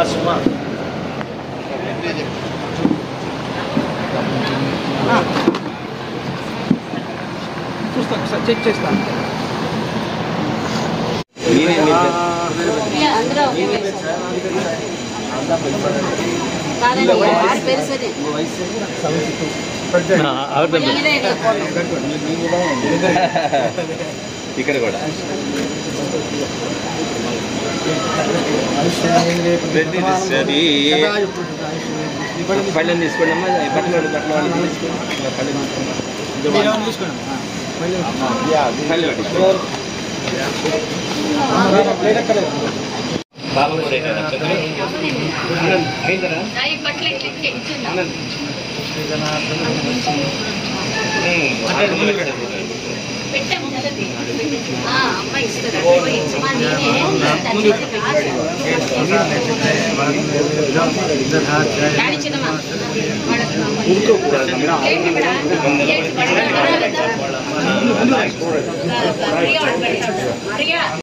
సుమా చూస్తాను sir check చేస్తాను అందరూ ఒకే వయసు. కాదండి వాడి పేరు సరే మీరే చెప్పండి. ఇక్కడ కూడా సరే పళ్ళని తీసుకోండి అమ్మా బట్టలు బట్టలు వాళ్ళు తీసుకోండి పళ్ళని తీసుకోండి పళ్ళు పట్టించుకోండి. బాబు ఈ బట్టలు ఇట్లా ఇచ్చిందా? పెట్టాము కదా ఇది. ఆ, అమ్మాయి ఇస్తుంది. పోయి ఇచ్చమా, నేనే దాని చేత రాసి. డాడీ చిన్నమ్మా. వాళ్ళకి ప్లేట్ ఇక్కడ. ప్లేట్ పడగా